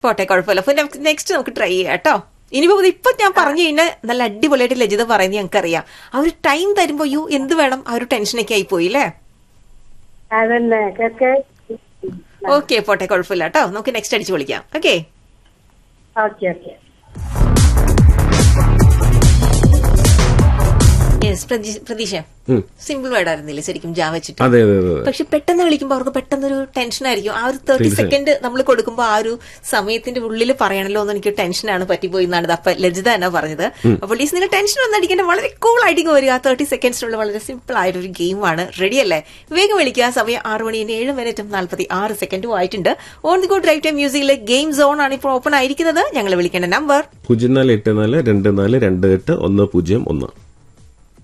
പോട്ടെ കുഴപ്പമില്ല അപ്പൊ നെക്സ്റ്റ് നമുക്ക് ട്രൈ ചെയ്യാം കേട്ടോ ഇനിയിപ്പോ ഇത് ഇപ്പൊ ഞാൻ പറഞ്ഞു കഴിഞ്ഞാൽ നല്ല അടിപൊളിയായിട്ട് ലജിത പറയുന്നത് ഞങ്ങൾക്ക് അറിയാം ആ ഒരു ടൈം തരുമ്പോ യു എന്ത് വേണം ആ ഒരു ടെൻഷനൊക്കെ ആയി പോയി അല്ലേ അതന്നെ കേക്ക് ഓക്കെ പോട്ടെ കുഴപ്പമില്ല കേട്ടോ നമുക്ക് നെക്സ്റ്റ് അടിച്ചു വിളിക്കാം ഓക്കെ ഓക്കെ ഓക്കെ യെസ് പ്രതീക്ഷ ഉം. സിമ്പിൾ വേർഡ് ആയിരുന്നില്ലേ ശരിക്കും ജാ വെച്ചിട്ട് അതെ അതെ അതെ അതെ. പക്ഷെ പെട്ടെന്ന് വിളിക്കുമ്പോൾ അവർക്ക് പെട്ടെന്നൊരു ടെൻഷൻ ആയിരിക്കും ആ ഒരു തേർട്ടി തീർച്ചയായും. സെക്കൻഡ് നമ്മൾ കൊടുക്കുമ്പോൾ ആ ഒരു സമയത്തിന്റെ ഉള്ളിൽ പറയണല്ലോ എന്ന് എനിക്ക് ടെൻഷനാണ് പറ്റിപ്പോയി എന്നാണ് ഇത് അപ്പൊ ലജിത എന്നാ പറഞ്ഞത് അപ്പോൾ പ്ലീസ് നിങ്ങൾ ടെൻഷൻ ഒന്നും അടിക്കേണ്ട വളരെ കൂൾ ആയിട്ട് വരിക തേർട്ടി സെക്കൻഡ്സിനുള്ള വളരെ സിമ്പിൾ ആയിട്ടൊരു ഗെയിമാണ് റെഡി അല്ലേ വേഗം വിളിക്കുക സമയം ആറ് മണിന് ഏഴ് മിനിറ്റും നാൽപ്പത്തി ആറ് സെക്കൻഡും ആയിട്ടുണ്ട് on the go drive time മ്യൂസിക്കിലെ ഗെയിം സോൺ ആണ് ഇപ്പോൾ ഓപ്പൺ ആയിരിക്കുന്നത് ഞങ്ങൾ വിളിക്കേണ്ട നമ്പർ പൂജ്യം നാല് എട്ട് നാല് രണ്ട് നാല് രണ്ട് എട്ട് ഒന്ന് പൂജ്യം ഒന്ന്